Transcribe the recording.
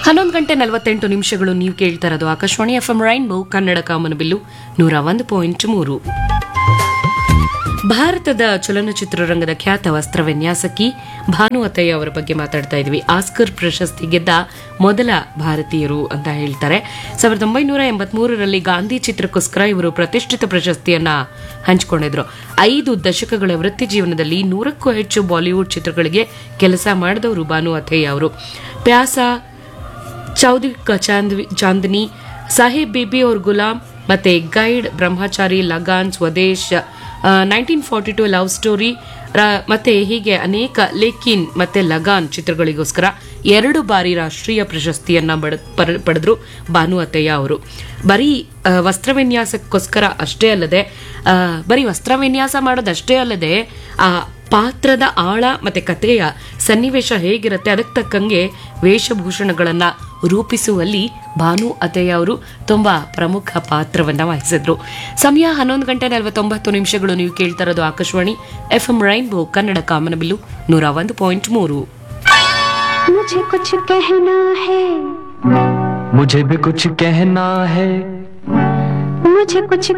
ಹನ್ನೊಂದು ಗಂಟೆ ನಲವತ್ತೆಂಟು ನಿಮಿಷಗಳು ನೀವು ಕೇಳ್ತಾ ಇರೋದು Akashvani F M rainbow Kannada ಕಾಮನಬಿಲ್ಲು ನೂರ ಒಂದು ಪಾಯಿಂಟ್ ಮೂರು ಭಾರತದ ಚಲನಚಿತ್ರರಂಗದ ಖ್ಯಾತ ವಸ್ತ್ರ ವಿನ್ಯಾಸಕಿ ಭಾನು ಅತ್ತಯ್ಯ ಅವರ ಬಗ್ಗೆ ಮಾತಾಡ್ತಾ ಇದ್ವಿ ಆಸ್ಕರ್ ಪ್ರಶಸ್ತಿ ಗೆದ್ದ ಮೊದಲ ಭಾರತೀಯರು ಅಂತ ಹೇಳ್ತಾರೆ ಸಾವಿರದ ಒಂಬೈನೂರ ಎಂಬತ್ಮೂರರಲ್ಲಿ ಗಾಂಧಿ ಚಿತ್ರಕ್ಕೋಸ್ಕರ ಇವರು ಪ್ರತಿಷ್ಠಿತ ಪ್ರಶಸ್ತಿಯನ್ನ ಹಂಚಿಕೊಂಡಿದ್ರು ಐದು ದಶಕಗಳ ವೃತ್ತಿ ಜೀವನದಲ್ಲಿ ನೂರಕ್ಕೂ ಹೆಚ್ಚು ಬಾಲಿವುಡ್ ಚಿತ್ರಗಳಿಗೆ ಕೆಲಸ ಮಾಡಿದವರು ಭಾನು ಅತ್ತಯ್ಯ ಅವರು ಪ್ಯಾಸ ಚೌಧರಿ ಕ- ಚಾಂದ್ವಿ ಚಾಂದನಿ ಸಾಹೇಬ್ ಬೇಬಿ ಅವ್ರ ಗುಲಾಮ್ ಮತ್ತೆ guide Brahmachari Lagaan Swades nineteen forty two love story ಮತ್ತೆ ಹೀಗೆ ಅನೇಕ ಲೇಕಿನ್ ಮತ್ತೆ ಲಗಾನ್ ಚಿತ್ರಗಳಿಗೋಸ್ಕರ ಎರಡು ಬಾರಿ ರಾಷ್ಟ್ರೀಯ ಪ್ರಶಸ್ತಿಯನ್ನ ಬಡ- ಪರ- ಪಡೆದ್ರು ಭಾನು ಅತ್ತಯ್ಯ ಅವರು ಬರೀ ಆ, ವಸ್ತ್ರ ವಿನ್ಯಾಸಕ್ಕೋಸ್ಕರ ಅಷ್ಟೇ ಅಲ್ಲದೆ ಆ, ಬರೀ ವಸ್ತ್ರ ವಿನ್ಯಾಸ ಮಾಡೋದಷ್ಟೇ ಅಲ್ಲದೆ ಆ ಪಾತ್ರದ ಆಳ ಮತ್ತೆ ಕಥೆಯ ಸನ್ನಿವೇಶ ಹೇಗಿರುತ್ತೆ ಅದಕ್ಕೆ ತಕ್ಕಂಗೆ ವೇಷಭೂಷಣಗಳನ್ನ ರೂಪಿಸುವಲ್ಲಿ ಭಾನು ಅತಯ್ಯ ಅವರು ತುಂಬಾ ಪ್ರಮುಖ ಪಾತ್ರವನ್ನ ವಹಿಸಿದ್ರು ಸಮಯ ಹನ್ನೊಂದು ಗಂಟೆ ನಲವತ್ತೊಂಬತ್ತು ನಿಮಿಷಗಳು ನೀವು ಕೇಳ್ತಾ ಇರೋದು Akashvani F M rainbow Kannada ಕಾಮನಬಿಲ್ಲು ನೂರ ಒಂದು ಪಾಯಿಂಟ್ ಮೂರು मुझे कुछ कहना है मुझे भी कुछ कहना है मुझे कुछ